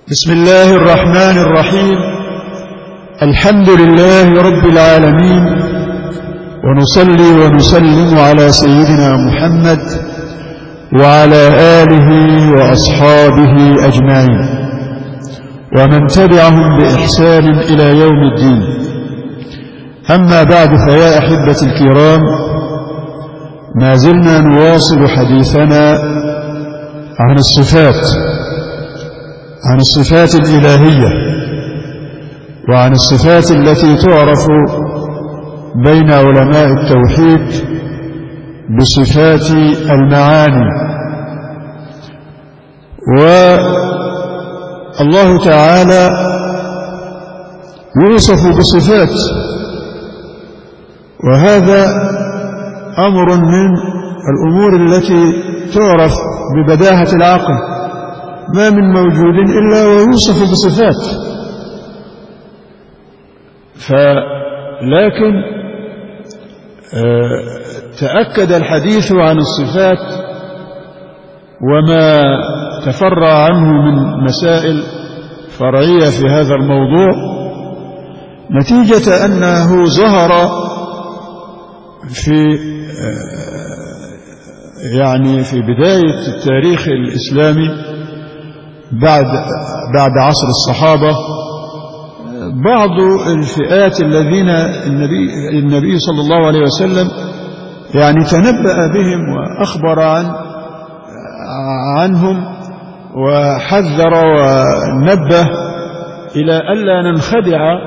بسم الله الرحمن الرحيم الحمد لله رب العالمين ونصلي ونسلم على سيدنا محمد وعلى آله وأصحابه أجمعين ومن تبعهم بإحسان إلى يوم الدين أما بعد فيا أحبة الكرام ما زلنا نواصل حديثنا عن الصفات عن الصفات الإلهية وعن الصفات التي تعرف بين علماء التوحيد بصفات المعاني والله تعالى يوصف بصفات وهذا أمر من الأمور التي تعرف ببداهة العقل ما من موجود إلا ويوصف بصفات فلكن تأكد الحديث عن الصفات وما تفرع عنه من مسائل فرعية في هذا الموضوع نتيجة أنه ظهر في يعني في بداية التاريخ الإسلامي بعد بعد عصر الصحابة بعض الفئات الذين النبي النبي صلى الله عليه وسلم يعني تنبأ بهم وأخبر عن عنهم وحذر ونبه إلى ألا ننخدع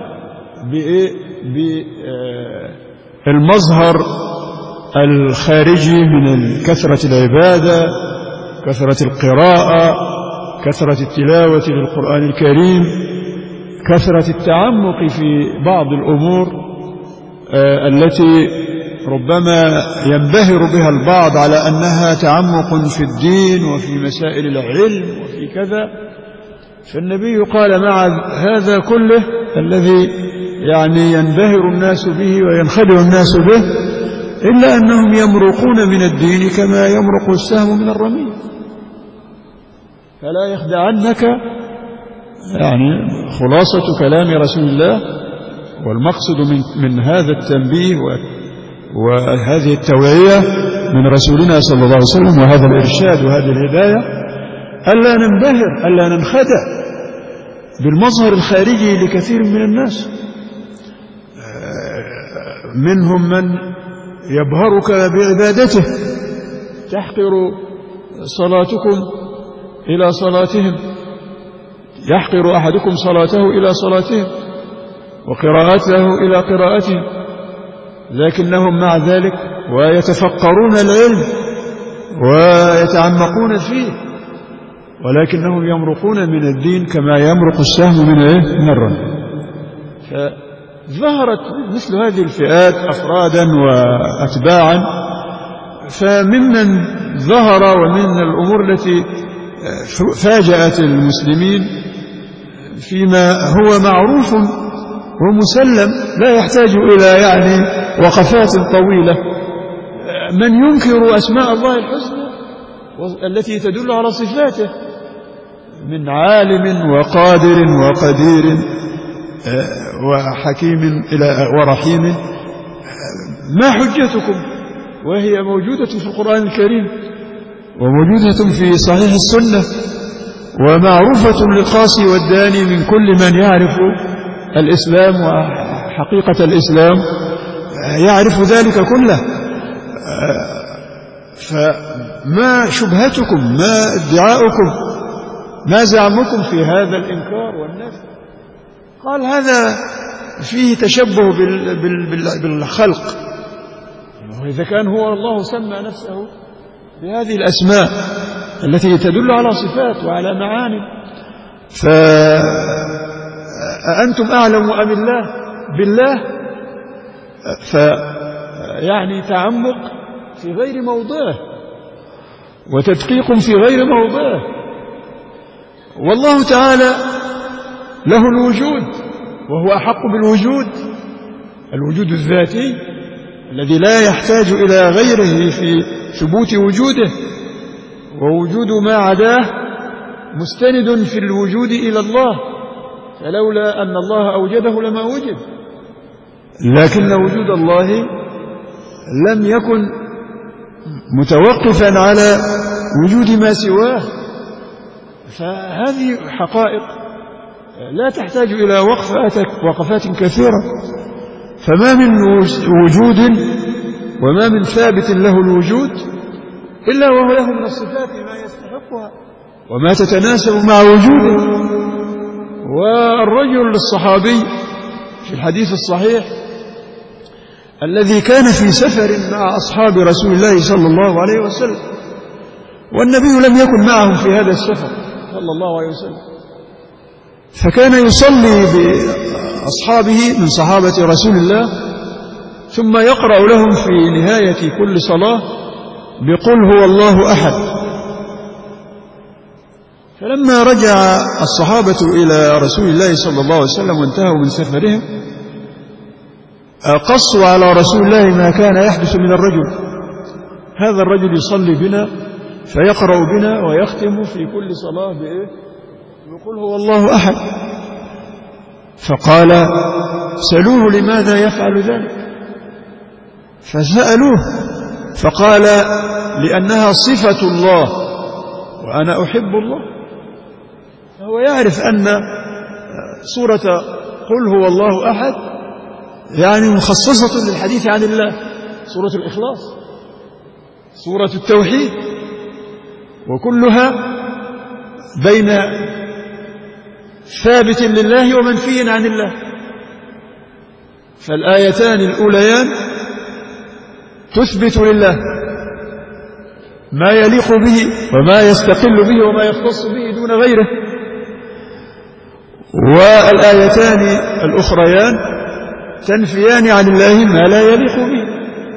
بالمظهر الخارجي من كثرة العبادة كثرة القراءة كثرة التلاوة للقرآن الكريم كثرة التعمق في بعض الأمور التي ربما ينبهر بها البعض على أنها تعمق في الدين وفي مسائل العلم وفي كذا فالنبي قال مع هذا كله الذي يعني ينبهر الناس به وينخدع الناس به إلا أنهم يمرقون من الدين كما يمرق السهم من الرمية فلا يخدعنك يعني خلاصة كلام رسول الله والمقصد من, من هذا التنبيه وهذه التوعية من رسولنا صلى الله عليه وسلم وهذا الإرشاد وهذه الهداية ألا ننبهر ألا ننخدع بالمظهر الخارجي لكثير من الناس منهم من يبهرك بعبادته تحقر صلاتكم إلى صلاتهم يحقر أحدكم صلاته إلى صلاتهم وقراءته إلى قراءتهم لكنهم مع ذلك ويتفقرون العلم ويتعمقون فيه ولكنهم يمرقون من الدين كما يمرق السهم من ايه من الرمي فظهرت مثل هذه الفئات افرادا واتباعا فممن ظهر ومن الامور التي فاجأت المسلمين فيما هو معروف ومسلم لا يحتاج إلى يعني وقفات طويلة من ينكر أسماء الله الحسنى التي تدل على صفاته من عالم وقادر وقدير وحكيم إلى ورحيم ما حجتكم وهي موجودة في القرآن الكريم وموجودة في صحيح السنة ومعروفة للقاصي والداني من كل من يعرف الإسلام وحقيقة الإسلام يعرف ذلك كله فما شبهتكم ما ادعاؤكم ما زعمكم في هذا الإنكار والنفي قال هذا فيه تشبه بالخلق وإذا كان هو الله سمى نفسه بهذه الأسماء التي تدل على صفات وعلى معاني فأنتم أعلم أم الله بالله فيعني تعمق في غير موضعه وتدقيق في غير موضعه والله تعالى له الوجود وهو أحق بالوجود الوجود الذاتي الذي لا يحتاج إلى غيره في ثبوت وجوده ووجود ما عداه مستند في الوجود إلى الله فلولا أن الله أوجده لما وجد لكن وجود الله لم يكن متوقفا على وجود ما سواه فهذه حقائق لا تحتاج إلى وقفات وقفات كثيرة فما من وجود وما من ثابت له الوجود إلا وهو له من الصفات ما يستحقها وما تتناسب مع وجوده والرجل الصحابي في الحديث الصحيح الذي كان في سفر مع أصحاب رسول الله صلى الله عليه وسلم والنبي لم يكن معهم في هذا السفر صلى الله عليه وسلم فكان يصلي بأصحابه من صحابة رسول الله ثم يقرأ لهم في نهاية كل صلاة بقل هو الله أحد فلما رجع الصحابة إلى رسول الله صلى الله عليه وسلم وانتهوا من سفرهم قصوا على رسول الله ما كان يحدث من الرجل هذا الرجل يصلي بنا فيقرأ بنا ويختم في كل صلاة بإيه يقول هو الله أحد فقال سألوه لماذا يفعل ذلك فسألوه فقال لأنها صفة الله وأنا أحب الله فهو يعرف أن سورة قل هو الله أحد يعني مخصصة للحديث عن الله سورة الإخلاص سورة التوحيد وكلها بين ثابت لله ومنفي عن الله فالآيتان الأوليان تثبت لله ما يليق به وما يستقل به وما يختص به دون غيره والآيتان الأخريان تنفيان عن الله ما لا يليق به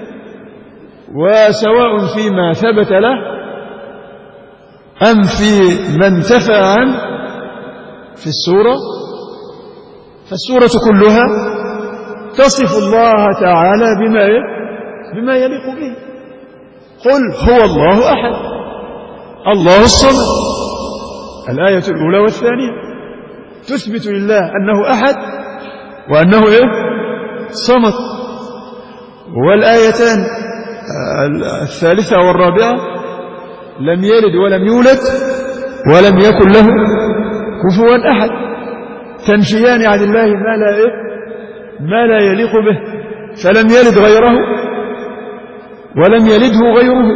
وسواء فيما ثبت له أم في ما انتفى عنه في السورة فالسورة كلها تصف الله تعالى بما بما يليق به قل هو الله أحد الله الصمد الآية الأولى والثانية تثبت لله أنه أحد وأنه إيه صمد والآيتان الثالثة والرابعة لم يلد ولم يولد ولم يكن له كفوا أحد تنفيان عن الله ما لا إيه؟ ما لا يليق به فلم يلد غيره ولم يلده غيره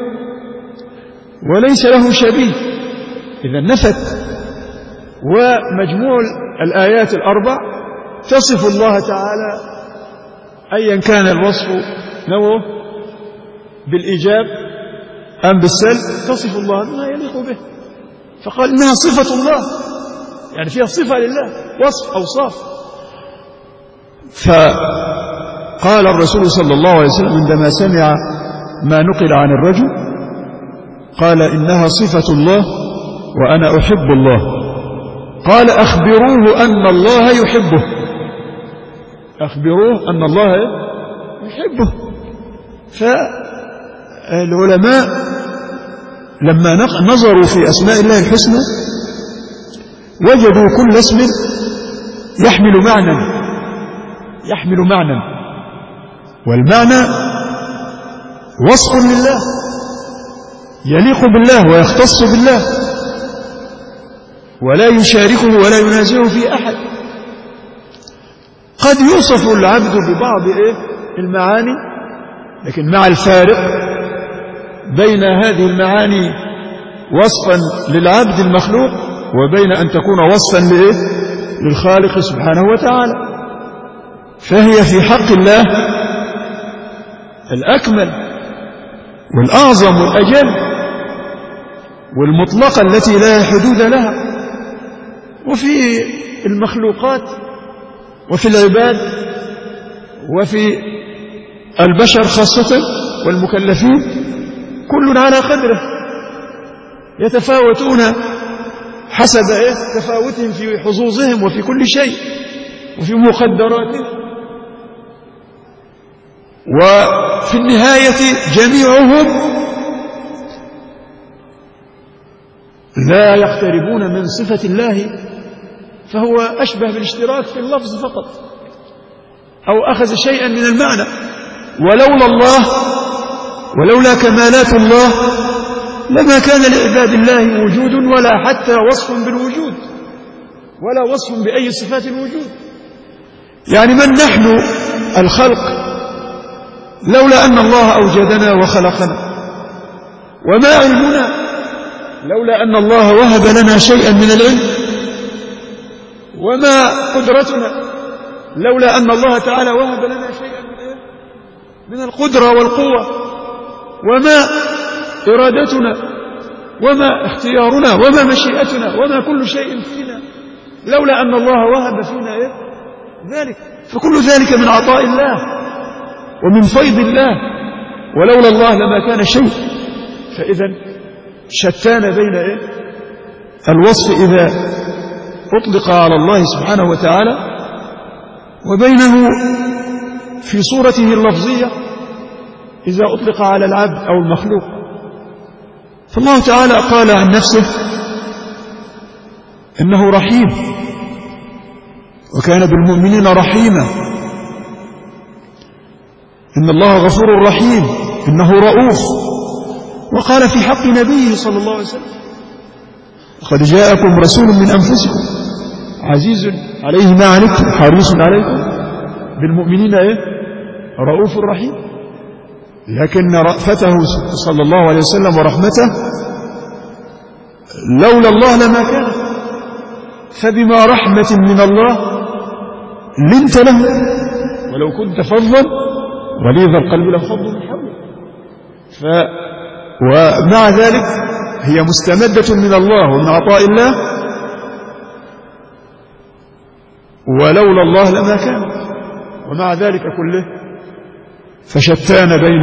وليس له شبيه إذا نفت ومجموع الآيات الأربع تصف الله تعالى أيا كان الوصف نوعه بالإيجاب أم بالسلب تصف الله ما يليق به فقال إنها صفة الله يعني فيها صفة لله وصف أوصاف فقال الرسول صلى الله عليه وسلم عندما سمع ما نقل عن الرجل قال إنها صفة الله وأنا أحب الله قال أخبروه أن الله يحبه أخبروه أن الله يحبه فالعلماء لما نظروا في أسماء الله الحسنى وجدوا كل اسم يحمل معنى يحمل معنى والمعنى وصف لله يليق بالله ويختص بالله ولا يشاركه ولا ينازعه في أحد قد يوصف العبد ببعض إيه المعاني لكن مع الفارق بين هذه المعاني وصفا للعبد المخلوق وبين أن تكون وصفا لإيه؟ للخالق سبحانه وتعالى فهي في حق الله الأكمل والأعظم والأجل والمطلقة التي لا حدود لها وفي المخلوقات وفي العباد وفي البشر خاصة والمكلفين كل على قدره يتفاوتون حسب إيه؟ تفاوتهم في حظوظهم وفي كل شيء وفي مقدراتهم وفي النهاية جميعهم لا يقتربون من صفة الله فهو أشبه بالاشتراك في اللفظ فقط أو أخذ شيئا من المعنى ولولا الله ولولا كمالات الله لما كان لعباد الله وجود ولا حتى وصف بالوجود ولا وصف بأي صفات الوجود يعني من نحن الخلق لولا أن الله أوجدنا وخلقنا وما علمنا لولا أن الله وهب لنا شيئا من العلم وما قدرتنا لولا أن الله تعالى وهب لنا شيئا من, إيه؟ من القدرة والقوة وما إرادتنا وما اختيارنا وما مشيئتنا وما كل شيء فينا لولا أن الله وهب فينا إيه؟ ذلك فكل ذلك من عطاء الله ومن فيض الله ولولا الله لما كان شيء فإذا شتان بين إيه؟ الوصف إذا أطلق على الله سبحانه وتعالى وبينه في صورته اللفظية إذا أطلق على العبد أو المخلوق فالله تعالى قال عن نفسه إنه رحيم وكان بالمؤمنين رحيما إن الله غفور رحيم إنه رؤوف وقال في حق نبيه صلى الله عليه وسلم قد جاءكم رسول من أنفسكم عزيز عليه ما عنتم حريص عليكم بالمؤمنين إيه؟ رؤوف رحيم لكن رأفته صلى الله عليه وسلم ورحمته لولا الله لما كان فبما رحمة من الله لنت له ولو كنت فظا وليظ القلب لانفضوا من حولك ف ومع ذلك هي مستمدة من الله ومن عطاء الله ولولا الله لما كان ومع ذلك كله فشتان بين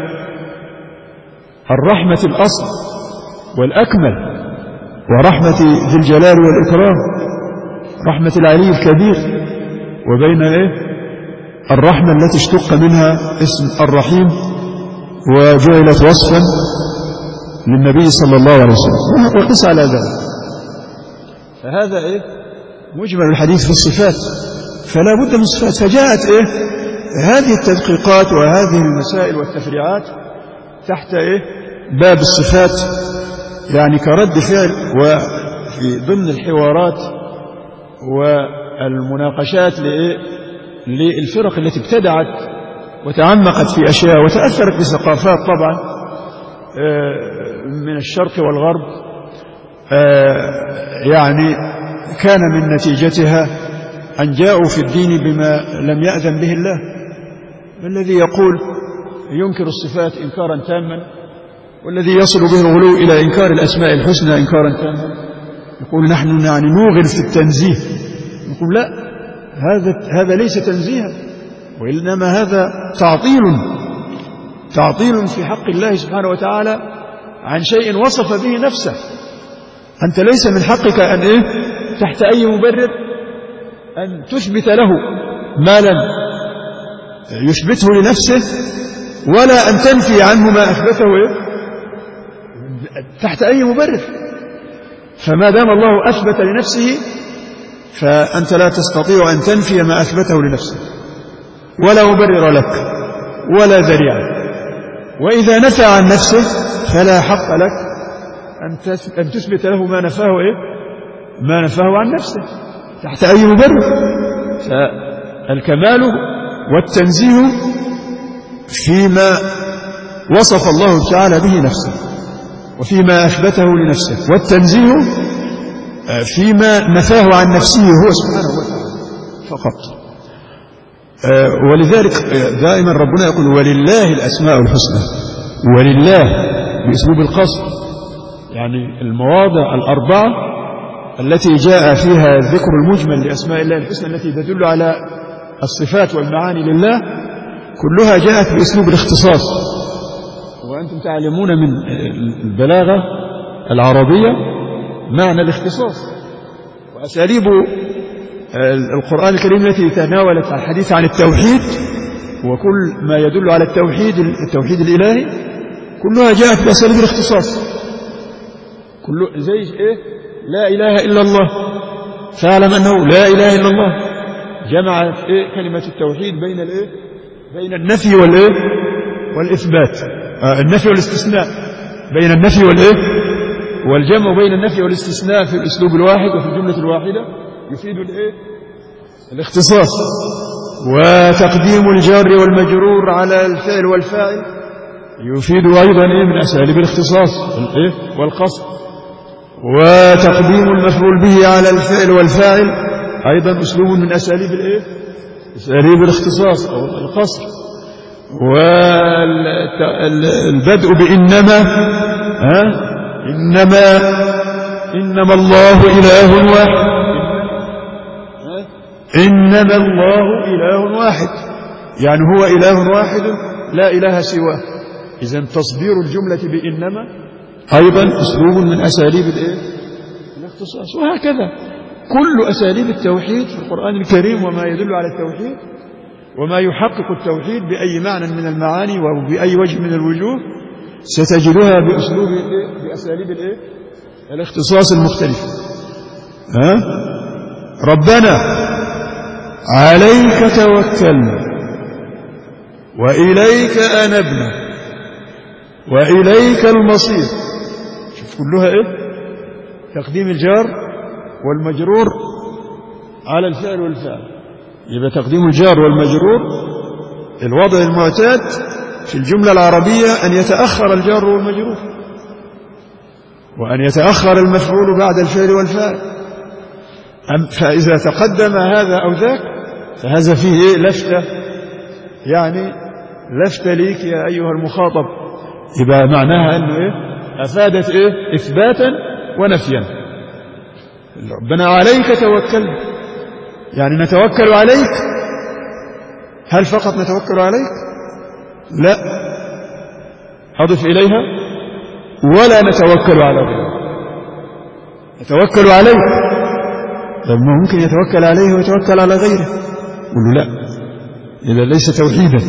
الرحمة الأصل والأكمل ورحمة ذي الجلال والإكرام رحمة العلي الكبير وبين إيه الرحمة التي اشتق منها اسم الرحيم وجعلت وصفا للنبي صلى الله عليه وسلم وقس على ذلك فهذا إيه مجمل الحديث في الصفات فلا بد من الصفات فجاءت إيه هذه التدقيقات وهذه المسائل والتفريعات تحت إيه باب الصفات يعني كرد فعل وفي ضمن الحوارات والمناقشات لإيه للفرق التي ابتدعت وتعمقت في أشياء وتأثرت بثقافات طبعا من الشرق والغرب يعني كان من نتيجتها أن جاءوا في الدين بما لم يأذن به الله الذي يقول ينكر الصفات إنكارا تاما والذي يصل به الغلو إلى إنكار الأسماء الحسنى إنكارا تاما يقول نحن يعني نوغل في التنزيه نقول لا هذا هذا ليس تنزيها وإنما هذا تعطيل تعطيل في حق الله سبحانه وتعالى عن شيء وصف به نفسه أنت ليس من حقك أن إيه تحت أي مبرر أن تثبت له ما لم يثبته لنفسه ولا أن تنفي عنه ما أثبته إيه تحت أي مبرر فما دام الله أثبت لنفسه فأنت لا تستطيع أن تنفي ما أثبته لنفسه ولا مبرر لك ولا ذريعة وإذا نفى عن نفسه فلا حق لك أن تثبت له ما نفاه إيه؟ ما نفاه عن نفسه تحت أي مبرر فالكمال والتنزيه فيما وصف الله تعالى به نفسه وفيما أثبته لنفسه والتنزيه فيما نفاه عن نفسه هو سبحانه وتعالى فقط ولذلك دائما ربنا يقول ولله الأسماء الحسنى ولله بأسلوب القصر يعني المواضع الأربعة التي جاء فيها الذكر المجمل لأسماء الله الحسنى التي تدل على الصفات والمعاني لله كلها جاءت بأسلوب الاختصاص وأنتم تعلمون من البلاغة العربية معنى الاختصاص وأساليب القرآن الكريم التي تناولت الحديث عن التوحيد وكل ما يدل على التوحيد التوحيد الإلهي كلها جاءت بأساليب الاختصاص كله زي إيه لا إله إلا الله فاعلم أنه لا إله إلا الله جمع إيه كلمة التوحيد بين الإيه بين النفي والإيه والإثبات آه النفي والاستثناء بين النفي والإيه والجمع بين النفي والاستثناء في الأسلوب الواحد وفي الجملة الواحدة يفيد الإيه الاختصاص وتقديم الجار والمجرور على الفعل والفاعل يفيد أيضا إيه من أساليب الاختصاص والإيه والقصد وتقديم المفعول به على الفعل والفاعل أيضا أسلوب من أساليب الإيه أساليب الاختصاص أو القصر والبدء بإنما ها إنما إنما الله إله واحد إنما الله إله واحد يعني هو إله واحد لا إله سواه إذا تصدير الجملة بإنما أيضا أسلوب من أساليب الإيه؟ الاختصاص وهكذا كل أساليب التوحيد في القرآن الكريم وما يدل على التوحيد وما يحقق التوحيد بأي معنى من المعاني وبأي وجه من الوجوه ستجدها بأسلوب بأساليب الإيه؟ الاختصاص المختلفة ها؟ ربنا عليك توكلنا وإليك أنبنا وإليك المصير شوف كلها إيه تقديم الجار والمجرور على الفعل والفعل يبقى تقديم الجار والمجرور الوضع المعتاد في الجملة العربية أن يتأخر الجار والمجرور وأن يتأخر المفعول بعد الفعل والفاعل فإذا تقدم هذا أو ذاك فهذا فيه إيه لفتة يعني لفتة ليك يا أيها المخاطب يبقى معناها أنه إيه أفادت إيه إثباتا ونفيا ربنا عليك توكلنا يعني نتوكل عليك هل فقط نتوكل عليك لا أضف إليها ولا نتوكل على غيرك نتوكل عليك طب ممكن يتوكل عليه ويتوكل على غيره يقول له لا إذا ليس توحيدا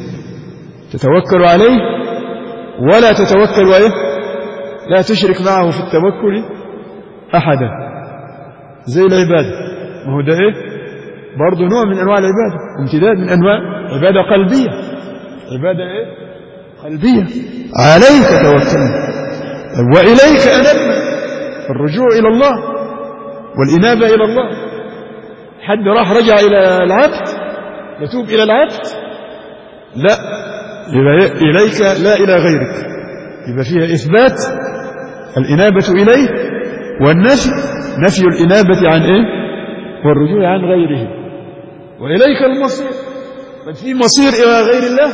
تتوكل عليه ولا تتوكل إيه لا تشرك معه في التوكل أحدا زي العبادة ما هو ده إيه برضه نوع من أنواع العبادة امتداد من أنواع عبادة قلبية عبادة إيه قلبية عليك توكلنا وإليك أنبنا الرجوع إلى الله والإنابة إلى الله حد راح رجع إلى العبد يتوب إلى العبد لا يبقى إليك لا إلى غيرك يبقى فيها إثبات الإنابة إليه والنفي نفي الإنابة عن إيه والرجوع عن غيره وإليك المصير من في مصير إلى غير الله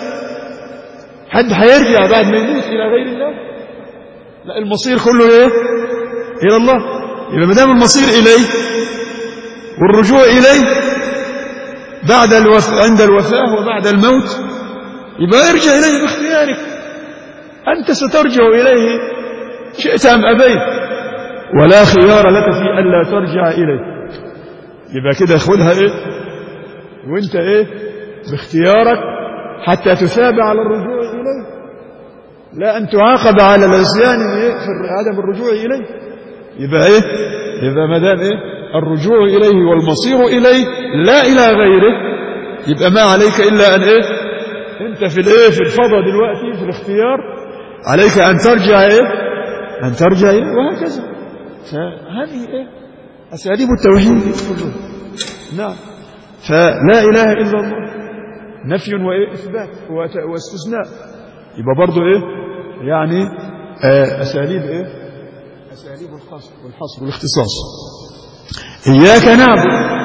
حد هيرجع بعد ما يموت إلى غير الله لا المصير كله إيه إلى الله يبقى ما دام المصير إليه والرجوع إليه بعد الوف... عند الوفاة وبعد الموت يبقى ارجع إليه باختيارك أنت سترجع إليه شئت أم أبيت ولا خيار لك في ألا ترجع إليه يبقى كده خدها إيه وانت إيه باختيارك حتى تثاب على الرجوع إليه لا أن تعاقب على العصيان إيه في عدم الرجوع إليه يبقى إيه يبقى ما دام إيه الرجوع إليه والمصير إليه لا إلى غيره يبقى ما عليك إلا أن إيه أنت في الإيه في الفضاء دلوقتي في الاختيار عليك أن ترجع إيه أن ترجع إيه وهكذا فهذه إيه أساليب التوحيد كلها نعم فلا إله إلا الله نفي وإيه إثبات واستثناء يبقى برضه إيه يعني آه أساليب إيه أساليب الحصر والحصر والاختصاص إياك نعبد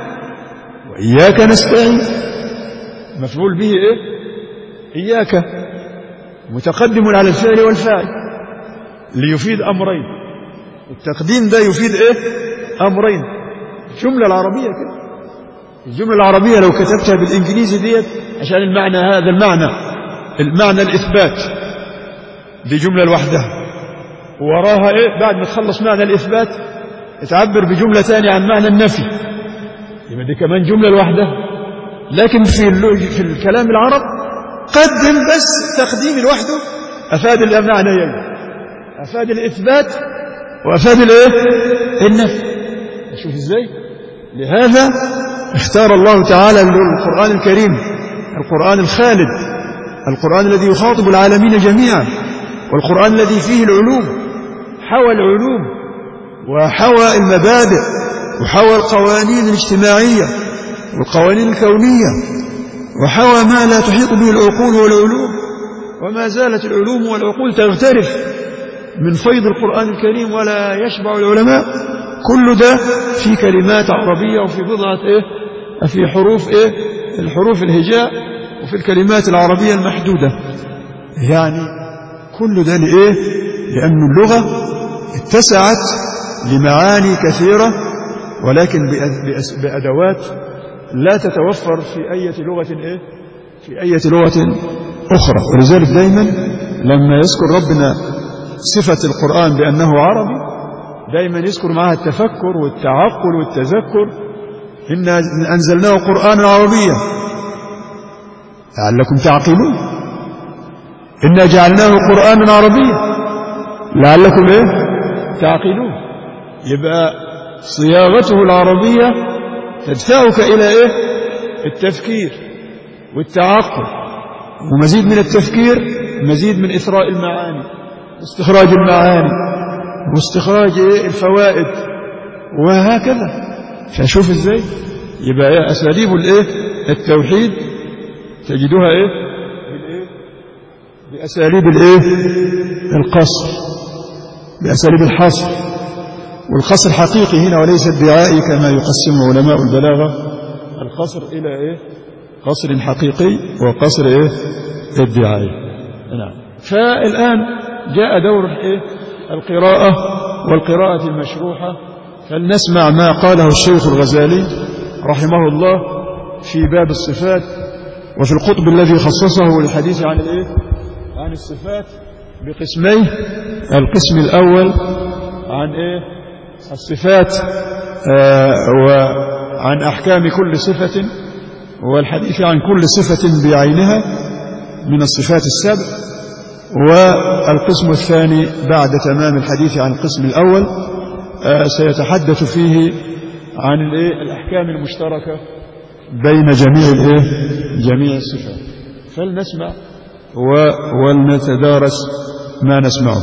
وإياك نستعين مفعول به إيه إياك متقدم على الفعل والفاعل ليفيد أمرين التقديم ده يفيد إيه أمرين الجملة العربية كده الجملة العربية لو كتبتها بالإنجليزي ديت عشان المعنى هذا المعنى المعنى الإثبات دي جملة لوحدها وراها إيه بعد ما تخلص معنى الإثبات تعبر بجملة ثانية عن معنى النفي يبقى دي كمان جملة لوحدها لكن في في الكلام العرب قدم بس تقديم لوحده أفاد المعنيين أفاد الإثبات وأفاد الإيه النفي شوف إزاي لهذا اختار الله تعالى القرآن الكريم القرآن الخالد القرآن الذي يخاطب العالمين جميعا والقرآن الذي فيه العلوم حوى العلوم وحوى المبادئ وحوى القوانين الاجتماعية والقوانين الكونية وحوى ما لا تحيط به العقول والعلوم وما زالت العلوم والعقول تغترف من فيض القرآن الكريم ولا يشبع العلماء كل ده في كلمات عربية وفي بضعة إيه في حروف إيه الحروف الهجاء وفي الكلمات العربية المحدودة يعني كل ده لإيه لأن اللغة اتسعت لمعاني كثيرة ولكن بأدوات لا تتوفر في أي لغة إيه في أي لغة أخرى ولذلك دايما لما يذكر ربنا صفة القرآن بأنه عربي دايما يذكر معها التفكر والتعقل والتذكر إنا أنزلناه قرآنا عربيا لعلكم تعقلون إنا جعلناه قرآنا عربيا لعلكم إيه تعقلون يبقى صياغته العربية تدفعك إلى إيه التفكير والتعقل ومزيد من التفكير مزيد من إثراء المعاني واستخراج المعاني واستخراج إيه الفوائد وهكذا فشوف ازاي يبقى إيه أساليب الإيه التوحيد تجدها إيه بالإيه بأساليب الإيه القصر بأساليب الحصر والقصر حقيقي هنا وليس ادعائي كما يقسم علماء البلاغة القصر إلى إيه قصر حقيقي وقصر إيه ادعائي نعم فالآن جاء دور إيه القراءة والقراءة المشروحة فلنسمع ما قاله الشيخ الغزالي رحمه الله في باب الصفات وفي القطب الذي خصصه للحديث عن الايه عن الصفات بقسميه القسم الأول عن ايه الصفات آه وعن أحكام كل صفة والحديث عن كل صفة بعينها من الصفات السبع والقسم الثاني بعد تمام الحديث عن القسم الأول آه سيتحدث فيه عن الأحكام المشتركة بين جميع الإيه؟ جميع الصفات فلنسمع ولنتدارس ما نسمعه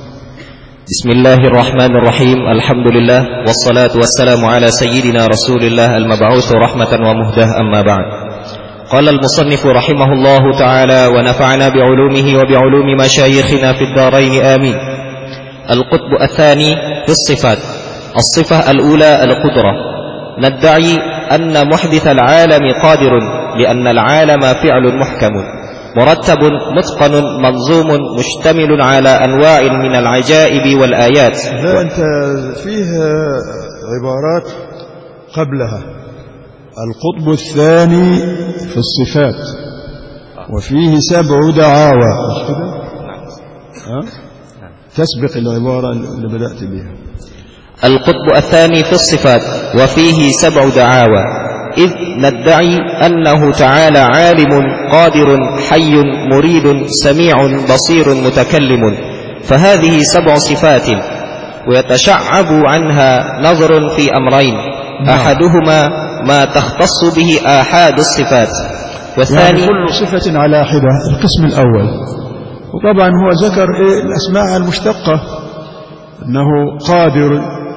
بسم الله الرحمن الرحيم الحمد لله والصلاة والسلام على سيدنا رسول الله المبعوث رحمة ومهده أما بعد قال المصنف رحمه الله تعالى ونفعنا بعلومه وبعلوم مشايخنا في الدارين آمين القطب الثاني في الصفات الصفة الأولى القدرة ندعي أن محدث العالم قادر لأن العالم فعل محكم مرتب متقن منظوم مشتمل على أنواع من العجائب والآيات لا أنت فيه عبارات قبلها القطب الثاني في الصفات وفيه سبع دعاوى مش كده؟ ها؟ تسبق العبارة اللي بدأت بها القطب الثاني في الصفات وفيه سبع دعاوى إذ ندعي أنه تعالى عالم قادر حي مريد سميع بصير متكلم فهذه سبع صفات ويتشعب عنها نظر في أمرين أحدهما ما تختص به آحاد الصفات والثاني يعني كل صفة على حدة القسم الأول وطبعا هو ذكر إيه الأسماء المشتقة أنه قادر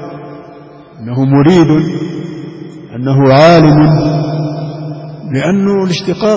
أنه مريد أنه عالم لأنه الاشتقاق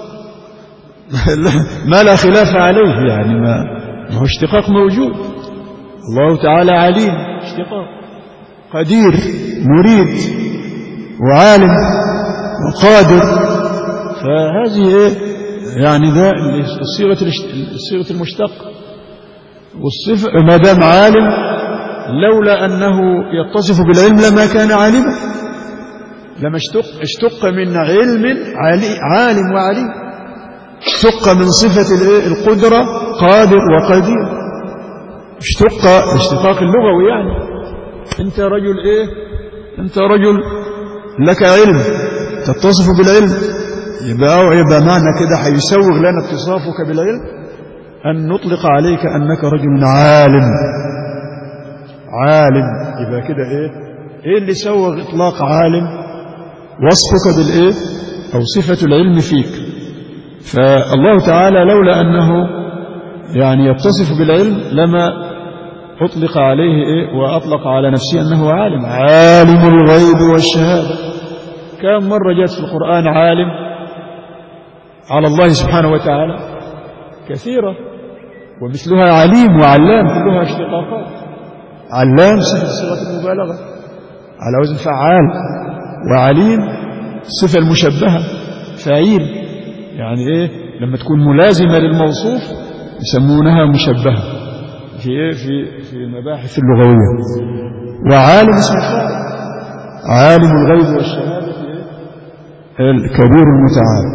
ما لا خلاف عليه يعني ما هو اشتقاق موجود الله تعالى عليم اشتقاق قدير مريد وعالم وقادر فهذه ايه يعني ده الصيغه الصيغه المشتق والصفه ما دام عالم لولا انه يتصف بالعلم لما كان عالما لما اشتق اشتق من علم عالي عالم وعليم اشتق من صفة القدرة قادر وقدير اشتق اشتقاق اللغوي يعني انت رجل ايه انت رجل لك علم تتصف بالعلم يبقى يبقى معنى كده هيسوغ لنا اتصافك بالعلم أن نطلق عليك أنك رجل عالم عالم يبقى كده إيه إيه اللي سوغ إطلاق عالم وصفك بالإيه أو صفة العلم فيك فالله تعالى لولا أنه يعني يتصف بالعلم لما أطلق عليه إيه وأطلق على نفسه أنه عالم عالم الغيب والشهادة كم مرة جاءت في القرآن عالم على الله سبحانه وتعالى كثيرة ومثلها عليم وعلام كلها اشتقاقات علام صفة صيغة المبالغة على وزن فعال وعليم صفة المشبهة فعيل يعني ايه لما تكون ملازمة للموصوف يسمونها مشبهة في ايه في في المباحث اللغوية وعالم اسم الفاعل عالم الغيب والشهادة إيه؟ الكبير المتعال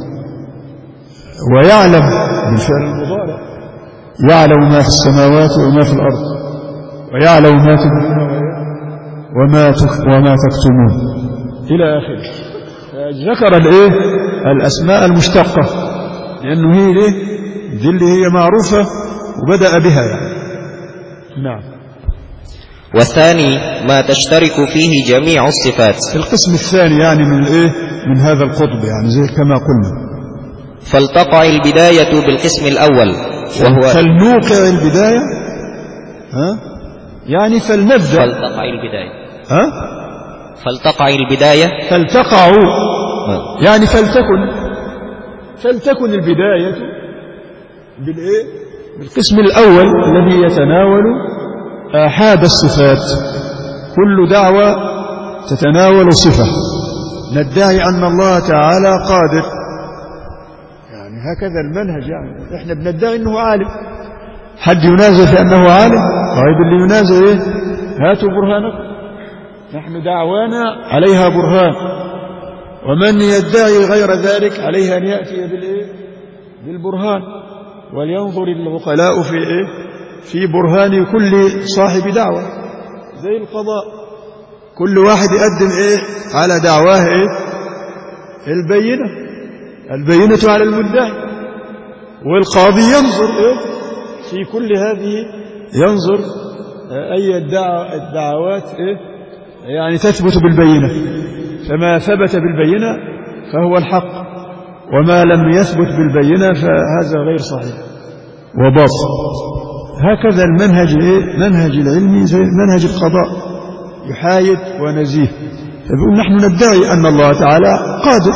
ويعلم بالفعل المضارع يعلم ما في السماوات وما في الأرض ويعلم ما تبدون وما وما تكتمون إلى آخره ذكر الايه الأسماء المشتقة لأنه هي ليه دي اللي هي معروفة وبدأ بها يعني نعم والثاني ما تشترك فيه جميع الصفات القسم الثاني يعني من الايه من هذا القطب يعني زي كما قلنا فلتقع البداية بالقسم الأول وهو فلنوقع البداية ها يعني فلنبدأ فلتقع البداية ها فلتقع البداية فلتقعوا يعني فلتكن فلتكن البداية بالإيه؟ بالقسم الأول الذي يتناول آحاد الصفات كل دعوة تتناول صفة ندعي أن الله تعالى قادر يعني هكذا المنهج يعني احنا بندعي أنه عالم حد ينازع في أنه عالم طيب اللي ينازع إيه هاتوا برهانكم نحن دعوانا عليها برهان ومن يدعي غير ذلك عليه أن يأتي بالإيه؟ بالبرهان ولينظر العقلاء في إيه؟ في برهان كل صاحب دعوة زي القضاء كل واحد يقدم إيه؟ على دعواه إيه؟ البينة البينة على المدعي والقاضي ينظر إيه؟ في كل هذه ينظر أي الدعوة الدعوات إيه؟ يعني تثبت بالبينة فما ثبت بالبينة فهو الحق وما لم يثبت بالبينة فهذا غير صحيح وباطل هكذا المنهج إيه؟ منهج العلم زي منهج القضاء يحايد ونزيه فبيقول نحن ندعي أن الله تعالى قادر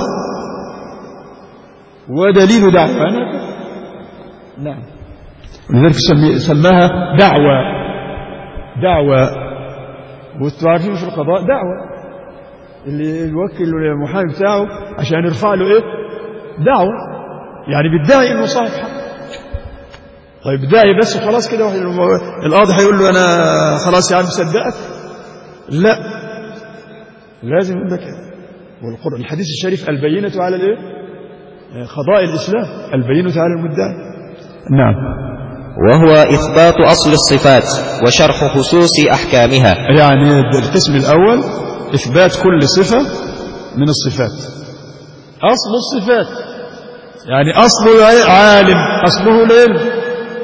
ودليل دعوانا نعم ولذلك سماها دعوة دعوة وانتوا عارفين في القضاء دعوة اللي يوكل المحامي بتاعه عشان يرفع له ايه دعوة يعني بيدعي انه صاحب حق طيب داعي بس وخلاص كده القاضي هيقول له انا خلاص يا عم مصدقك لا لازم يقول لك والقرآن الحديث الشريف البينة على الايه قضاء الاسلام البينة على المدعي نعم وهو إثبات أصل الصفات وشرح خصوص أحكامها يعني القسم الأول إثبات كل صفة من الصفات أصل الصفات يعني أصله عالم أصله العلم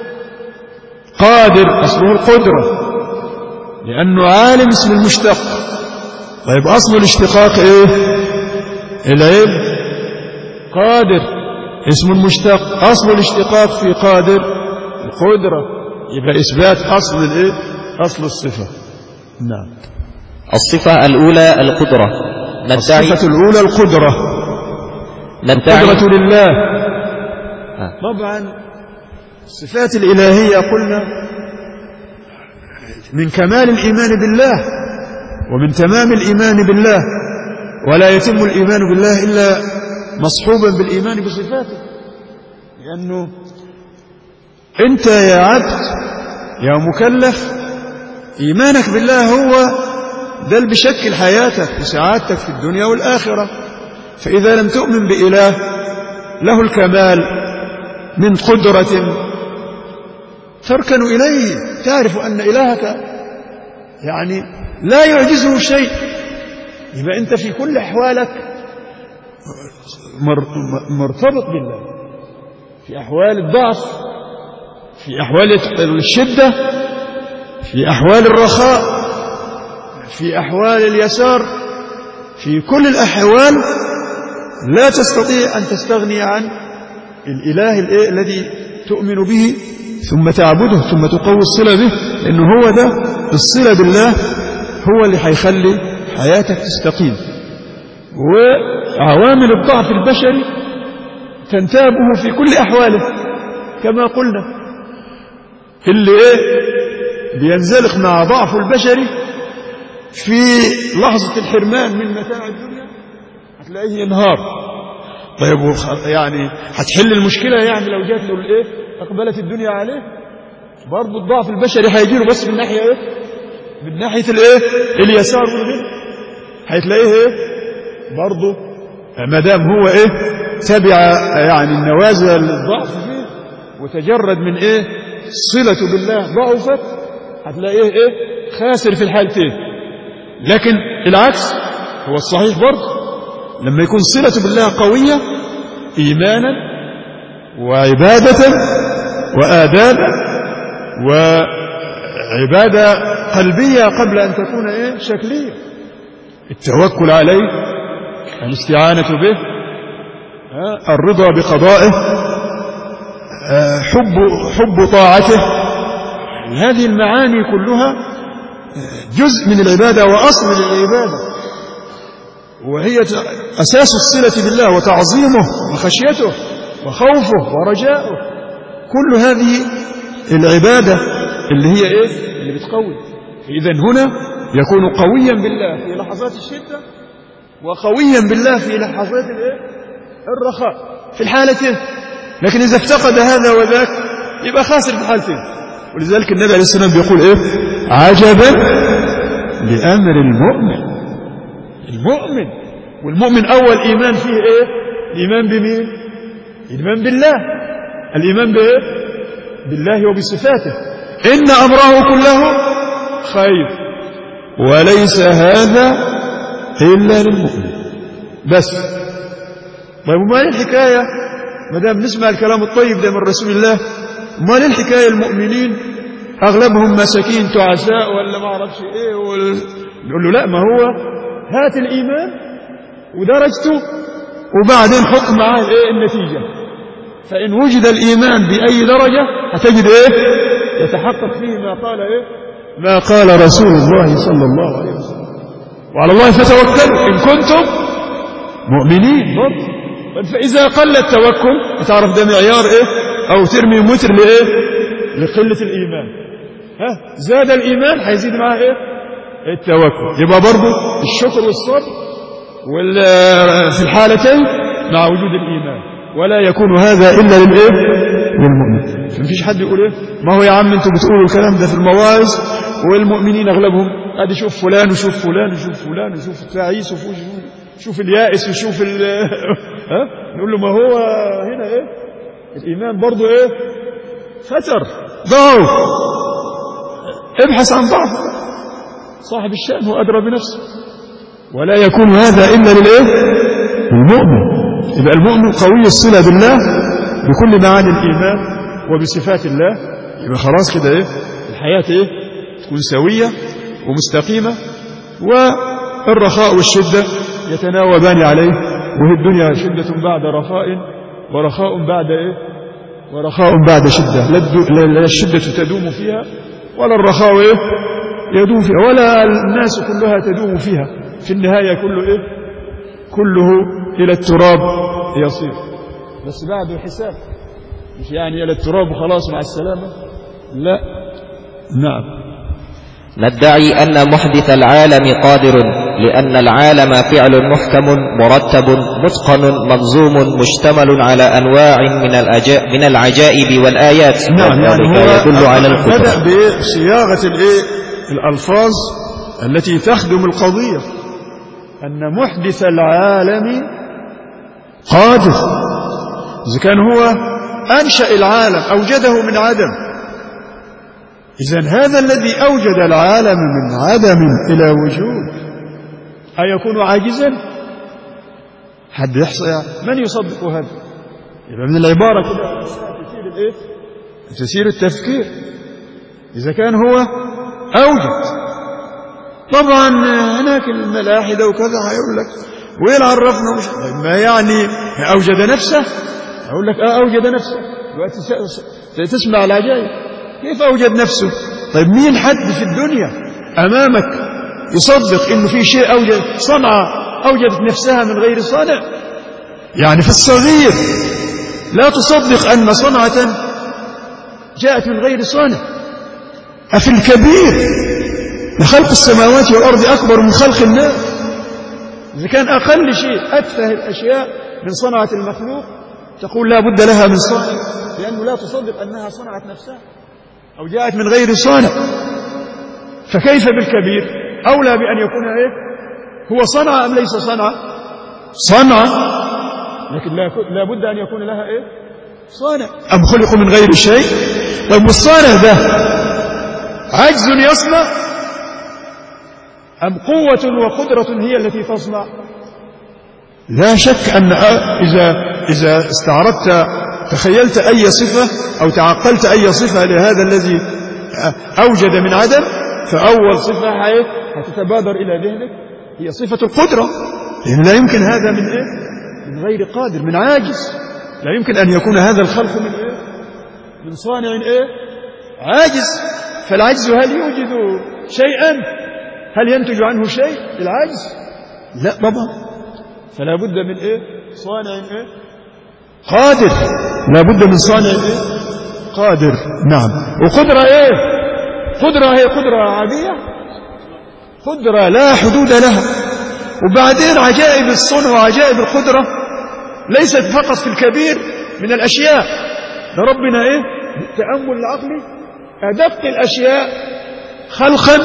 قادر أصله القدرة لأنه عالم اسم المشتق طيب أصل الاشتقاق إيه العلم قادر اسم المشتق أصل الاشتقاق في قادر القدرة يبقى إثبات أصل الإيه أصل الصفة نعم الصفة الأولى القدرة ندعي الصفة الأولى القدرة ندعي القدرة لله آه. طبعا الصفات الإلهية قلنا من كمال الإيمان بالله ومن تمام الإيمان بالله ولا يتم الإيمان بالله إلا مصحوبا بالإيمان بصفاته لأنه أنت يا عبد يا مكلف إيمانك بالله هو ده اللي بيشكل حياتك وسعادتك في الدنيا والآخرة فإذا لم تؤمن بإله له الكمال من قدرة تركن إليه تعرف أن إلهك يعني لا يعجزه شيء يبقى أنت في كل أحوالك مر مرتبط بالله في أحوال الضعف في أحوال الشدة في أحوال الرخاء في أحوال اليسار في كل الأحوال لا تستطيع أن تستغني عن الإله الإيه الذي تؤمن به ثم تعبده ثم تقوي الصلة به لأنه هو ده الصلة بالله هو اللي هيخلي حياتك تستقيم وعوامل الضعف البشري تنتابه في كل أحواله كما قلنا اللي إيه بينزلق مع ضعف البشري في لحظة الحرمان من متاع الدنيا هتلاقيه ينهار طيب يعني هتحل المشكلة يعني لو جات له الايه اقبلت الدنيا عليه برضه الضعف البشري هيجي له بس من ناحية ايه من ناحية الايه اليسار والغنى هتلاقيه ايه برضه ما دام هو ايه تبع يعني النوازل الضعف فيه وتجرد من ايه صلته بالله ضعفت هتلاقيه ايه خاسر في الحالتين لكن العكس هو الصحيح برضه لما يكون صلته بالله قوية إيمانا وعبادة وآدابا وعبادة قلبية قبل أن تكون إيه شكلية التوكل عليه الاستعانة به الرضا بقضائه حب حب طاعته هذه المعاني كلها جزء من العبادة وأصل للعبادة وهي أساس الصلة بالله وتعظيمه وخشيته وخوفه ورجاؤه كل هذه العبادة اللي هي إيه؟ اللي بتقوي إذا هنا يكون قويا بالله في لحظات الشدة وقويا بالله في لحظات الإيه؟ الرخاء في الحالتين لكن إذا افتقد هذا وذاك يبقى خاسر في الحالتين ولذلك النبي عليه السلام بيقول إيه عجبا لأمر المؤمن المؤمن والمؤمن أول إيمان فيه إيه الإيمان بمين الإيمان بالله الإيمان بإيه بالله وبصفاته إن أمره كله خير وليس هذا إلا للمؤمن بس طيب وما الحكاية ما دام نسمع الكلام الطيب ده من رسول الله ما الحكاية المؤمنين أغلبهم مساكين تعساء ولا ما أعرفش إيه نقول له لا ما هو هات الإيمان ودرجته وبعدين حط معاه إيه النتيجة فإن وجد الإيمان بأي درجة هتجد إيه يتحقق فيه ما قال إيه ما قال رسول الله صلى الله عليه وسلم وعلى الله فتوكلوا إن كنتم مؤمنين برضه فإذا قل التوكل هتعرف ده معيار إيه أو ترمي متر لإيه لقلة الإيمان ها زاد الإيمان هيزيد معاه إيه التوكل يبقى برضه الشكر والصبر وال في الحالتين مع وجود الإيمان ولا يكون هذا إلا للإيه للمؤمن مفيش حد يقول إيه ما هو يا عم أنتوا بتقولوا الكلام ده في المواعظ والمؤمنين أغلبهم أدي شوف فلان وشوف فلان وشوف فلان وشوف التعيس وشوف شوف اليائس وشوف ال ها نقول له ما هو هنا إيه الإيمان برضه إيه فتر ضعف ابحث عن ضعف صاحب الشأن هو أدرى بنفسه ولا يكون هذا إلا للإيه المؤمن يبقى المؤمن قوي الصلة بالله بكل معاني الإيمان وبصفات الله يبقى خلاص كده إيه الحياة إيه تكون سوية ومستقيمة والرخاء والشدة يتناوبان عليه وهي الدنيا شدة بعد رخاء ورخاء بعد إيه ورخاء بعد شدة لا الشدة تدوم فيها ولا الرخاء إيه يدوم فيها ولا الناس كلها تدوم فيها في النهاية كله إيه كله إلى التراب يصير بس بعده حساب مش يعني إلى التراب وخلاص مع السلامة لا نعم ندعي أن محدث العالم قادر لأن العالم فعل محكم مرتب متقن منظوم مشتمل على أنواع من من العجائب والآيات نعم يعني هو يدل على بدأ القدرة بصياغة الإيه الألفاظ التي تخدم القضية أن محدث العالم قادر إذا كان هو أنشأ العالم أوجده من عدم إذا هذا الذي أوجد العالم من عدم إلى وجود أيكون عاجزا حد يحصى يعني من يصدق هذا يبقى من العبارة كده تثير الإيه تثير التفكير إذا كان هو أوجد طبعا هناك الملاحدة وكذا هيقول لك وين عرفنا مش ما يعني أوجد نفسه أقول لك آه أوجد نفسه دلوقتي س- تسمع العجائب كيف أوجد نفسه طيب مين حد في الدنيا أمامك يصدق إنه في شيء أوجد صنعة أوجدت نفسها من غير صانع يعني في الصغير لا تصدق أن صنعة جاءت من غير صانع أفي الكبير لخلق السماوات والأرض أكبر من خلق الناس إذا كان أقل شيء أتفه الأشياء من صنعة المخلوق تقول لا بد لها من صانع لأنه لا تصدق أنها صنعت نفسها أو جاءت من غير صانع فكيف بالكبير أولى بأن يكون إيه هو صنع أم ليس صنع صنع لكن لا لا بد أن يكون لها إيه صانع أم خلقوا من غير شيء طيب والصانع ده عجز يصنع أم قوة وقدرة هي التي تصنع لا شك أن إذا إذا استعرضت تخيلت أي صفة أو تعقلت أي صفة لهذا الذي أوجد من عدم فأول صفة هتتبادر إلى ذهنك هي صفة القدرة لأن لا يمكن هذا من إيه؟ من غير قادر من عاجز لا يمكن أن يكون هذا الخلق من إيه؟ من صانع إيه؟ عاجز فالعجز هل يوجد شيئا هل ينتج عنه شيء العجز لا طبعا فلا بد من ايه صانع ايه قادر لا بد من صانع ايه قادر نعم وقدرة ايه قدرة هي قدرة عادية قدرة لا حدود لها وبعدين عجائب الصنع وعجائب القدرة ليست فقط في الكبير من الأشياء ده ربنا ايه بالتأمل العقلي أدق الأشياء خلقا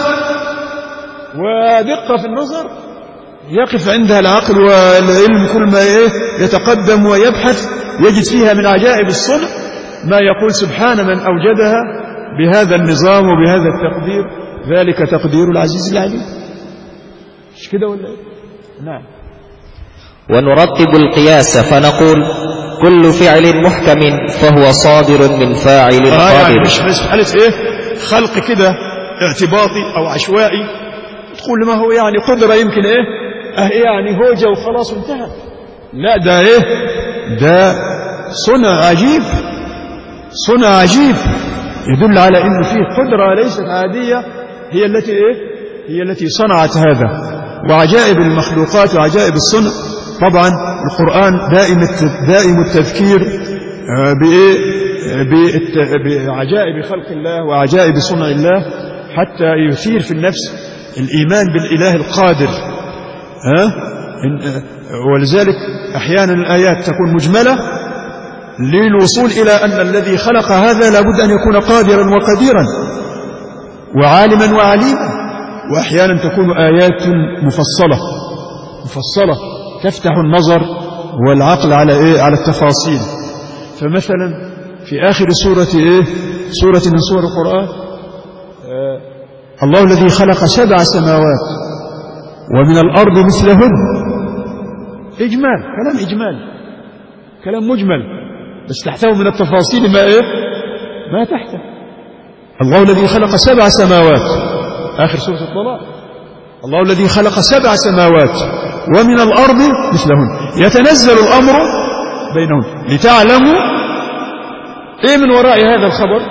ودقة في النظر يقف عندها العقل والعلم كل ما إيه يتقدم ويبحث يجد فيها من عجائب الصنع ما يقول سبحان من أوجدها بهذا النظام وبهذا التقدير ذلك تقدير العزيز العليم مش كده ولا إيه؟ نعم ونرتب القياس فنقول كل فعل محكم فهو صادر من فاعل آه يعني قادر مش بس حالة إيه خلق كده اعتباطي أو عشوائي تقول ما هو يعني قدرة يمكن إيه اه يعني هوجة وخلاص انتهى لا ده ايه ده صنع عجيب صنع عجيب يدل على انه فيه قدرة ليست عادية هي التي ايه هي التي صنعت هذا وعجائب المخلوقات وعجائب الصنع طبعا القرآن دائم دائم التذكير آه، بإيه آه، بالت- بعجائب خلق الله وعجائب صنع الله حتى يثير في النفس الإيمان بالإله القادر ها إن- آه، ولذلك أحيانا الآيات تكون مجملة للوصول إلى أن الذي خلق هذا لابد أن يكون قادرا وقديرا وعالما وعليما وأحيانا تكون آيات مفصلة مفصلة تفتح النظر والعقل على إيه على التفاصيل فمثلا في آخر سورة إيه سورة من سور القرآن آه الله الذي خلق سبع سماوات ومن الأرض مثلهن إجمال كلام إجمال كلام مجمل بس تحته من التفاصيل ما إيه ما تحته الله الذي خلق سبع سماوات آخر سورة الطلاق الله الذي خلق سبع سماوات ومن الأرض مثلهن يتنزل الأمر بينهن لتعلموا إيه من وراء هذا الخبر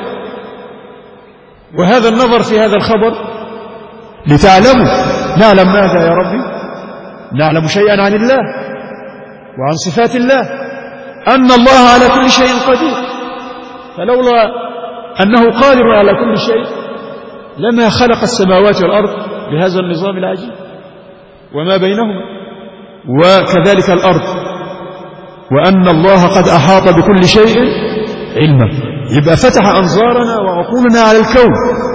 وهذا النظر في هذا الخبر لتعلموا نعلم ماذا يا ربي نعلم شيئا عن الله وعن صفات الله أن الله على كل شيء قدير فلولا أنه قادر على كل شيء لما خلق السماوات والأرض بهذا النظام العجيب وما بينهما وكذلك الأرض وأن الله قد أحاط بكل شيء علما يبقى فتح أنظارنا وعقولنا على الكون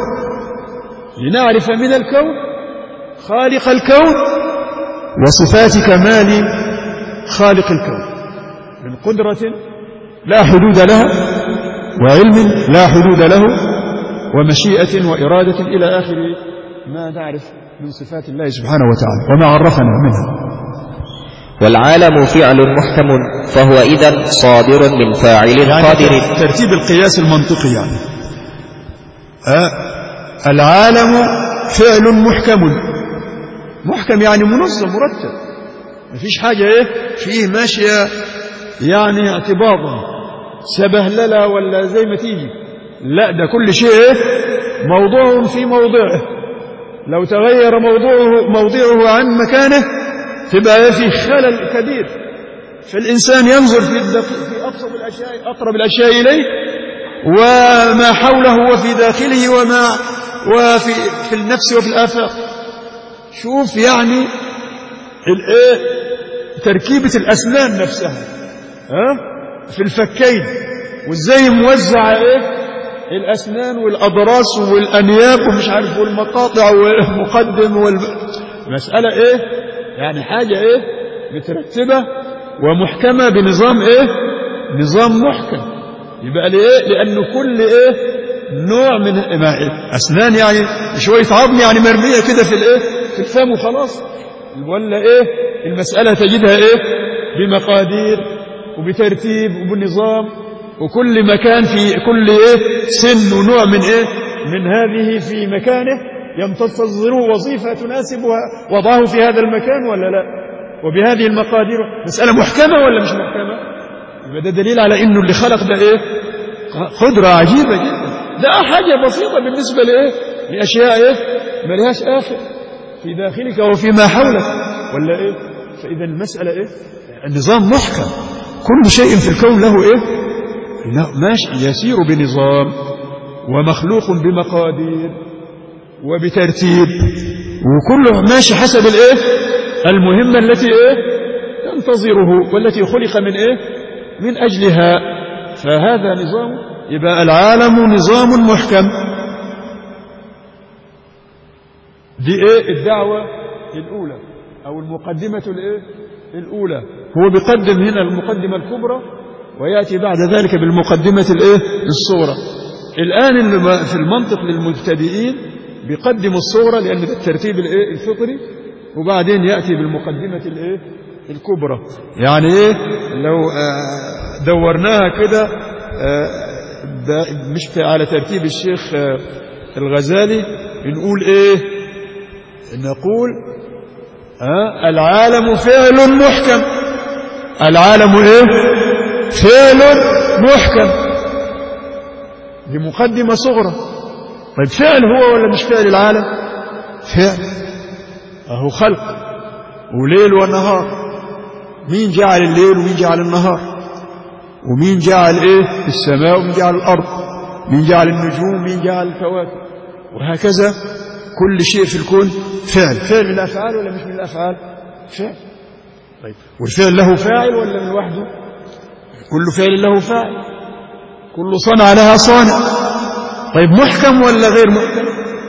لنعرف من الكون خالق الكون وصفات كمال خالق الكون من قدرة لا حدود لها وعلم لا حدود له ومشيئة وإرادة إلى آخر ما نعرف من صفات الله سبحانه وتعالى وما عرفنا منها والعالم فعل محكم فهو إذا صادر من فاعل يعني قادر ترتيب القياس المنطقي يعني آه العالم فعل محكم محكم يعني منظم مرتب ما فيش حاجة ايه فيه ماشية يعني اعتباطا سبهللة ولا زي ما تيجي لا ده كل شيء ايه موضوع في موضعه لو تغير موضوعه موضعه عن مكانه تبقى ايه في خلل كبير فالإنسان ينظر في في أبسط الأشياء أقرب الأشياء إليه وما حوله وفي داخله وما وفي في النفس وفي الآفاق شوف يعني الايه تركيبة الأسنان نفسها ها في الفكين وازاي موزع ايه الأسنان والأضراس والأنياب ومش عارف والمقاطع والمقدم وال مسألة ايه يعني حاجة ايه مترتبة ومحكمة بنظام ايه نظام محكم يبقى ليه لأنه كل ايه نوع من أسنان يعني شوية عظم يعني مرمية كده في الايه في الفم وخلاص ولا ايه المسألة تجدها ايه بمقادير وبترتيب وبنظام وكل مكان في كل ايه سن ونوع من ايه من هذه في مكانه ينتظره وظيفة تناسبها وضعه في هذا المكان ولا لا وبهذه المقادير مسألة محكمة ولا مش محكمة يبقى ده دليل على انه اللي خلق ده ايه قدرة عجيبة جدا ده حاجة بسيطة بالنسبة لايه لأشياء ايه ملهاش آخر في داخلك وفيما حولك ولا ايه فإذا المسألة ايه النظام محكم كل شيء في الكون له ايه ماشي يسير بنظام ومخلوق بمقادير وبترتيب وكله ماشي حسب الايه المهمة التي ايه تنتظره والتي خلق من ايه من اجلها فهذا نظام يبقى العالم نظام محكم دي ايه الدعوة الاولى او المقدمة الايه الاولى هو بيقدم هنا المقدمة الكبرى ويأتي بعد ذلك بالمقدمة الايه الصغرى الآن في المنطق للمبتدئين بيقدم الصغرى لأن ده الترتيب الايه الفطري وبعدين يأتي بالمقدمة الايه الكبرى يعني ايه لو دورناها كده مش على ترتيب الشيخ الغزالي نقول ايه نقول العالم فعل محكم العالم ايه فعل محكم دي مقدمة صغرى طيب فعل هو ولا مش فعل العالم فعل اهو خلق وليل ونهار مين جعل الليل ومين جعل النهار ومين جعل ايه السماء ومين جعل الارض مين جعل النجوم مين جعل الكواكب وهكذا كل شيء في الكون فعل فعل من الافعال ولا مش من الافعال فعل طيب والفعل له فاعل ولا من لوحده كل فعل له فاعل كل صنع لها صانع طيب محكم ولا غير محكم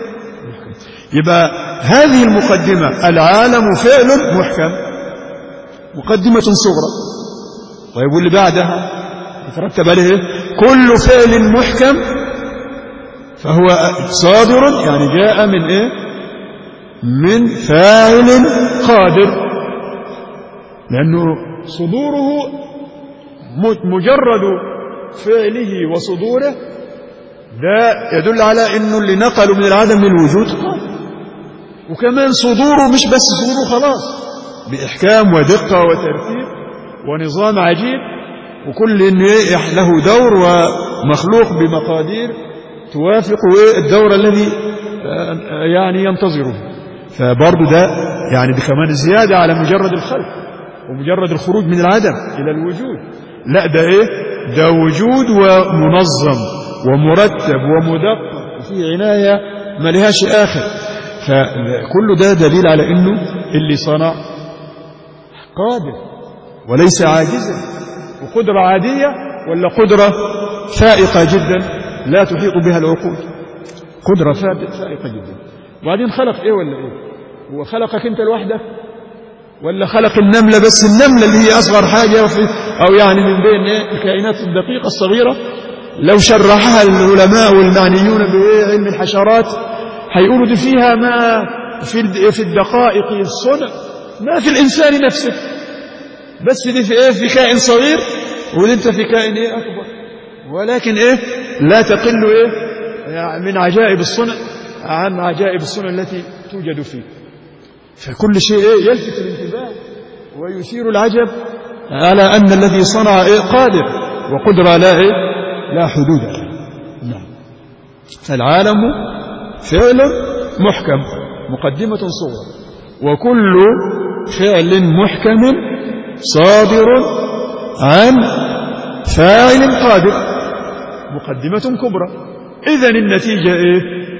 يبقى هذه المقدمة العالم فعل محكم مقدمة صغرى طيب واللي بعدها يترتب عليه كل فعل محكم فهو صادر يعني جاء من ايه من فاعل قادر لأنه صدوره مجرد فعله وصدوره ده يدل على انه اللي نقلوا من العدم للوجود قادر وكمان صدوره مش بس صدوره خلاص بإحكام ودقة وترتيب ونظام عجيب وكل إن له دور ومخلوق بمقادير توافق الدور الذي يعني ينتظره فبرضه ده يعني دي كمان زيادة على مجرد الخلق ومجرد الخروج من العدم إلى الوجود لا ده إيه ده وجود ومنظم ومرتب ومدقق وفي عناية ما لهاش آخر فكل ده دليل على انه اللي صنع قادر وليس عاجزا وقدرة عادية ولا قدرة فائقة جدا لا تحيط بها العقول قدرة فائقة جدا وبعدين خلق ايه ولا ايه هو خلقك انت لوحدك ولا خلق النملة بس النملة اللي هي أصغر حاجة أو يعني من بين الكائنات الدقيقة الصغيرة لو شرحها العلماء والمعنيون بعلم الحشرات هيقولوا دي فيها ما في في الدقائق الصنع ما في الإنسان نفسه بس دي في إيه في كائن صغير وانت في كائن إيه أكبر ولكن إيه لا تقل إيه يعني من عجائب الصنع عن عجائب الصنع التي توجد فيه فكل شيء إيه يلفت الانتباه ويثير العجب على أن الذي صنع إيه قادر وقدرة لا إيه لا حدود له نعم فالعالم فعل محكم مقدمة صغرى وكل فعل محكم صادر عن فاعل قادر مقدمة كبرى إذا النتيجة إيه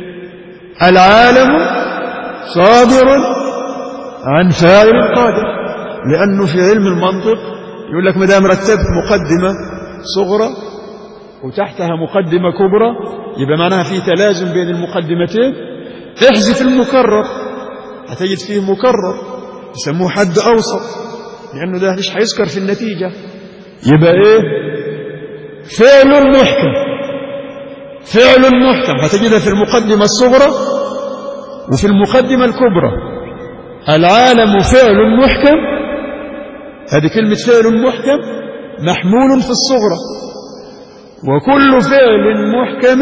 العالم صادر عن فاعل قادر لأنه في علم المنطق يقول لك ما دام رتبت مقدمة صغرى وتحتها مقدمة كبرى يبقى معناها في تلازم بين المقدمتين احذف المكرر هتجد فيه مكرر يسموه حد أوسط لأنه ده مش هيذكر في النتيجة يبقى إيه فعل محكم فعل محكم هتجدها في المقدمة الصغرى وفي المقدمة الكبرى العالم فعل محكم هذه كلمة فعل محكم محمول في الصغرى وكل فعل محكم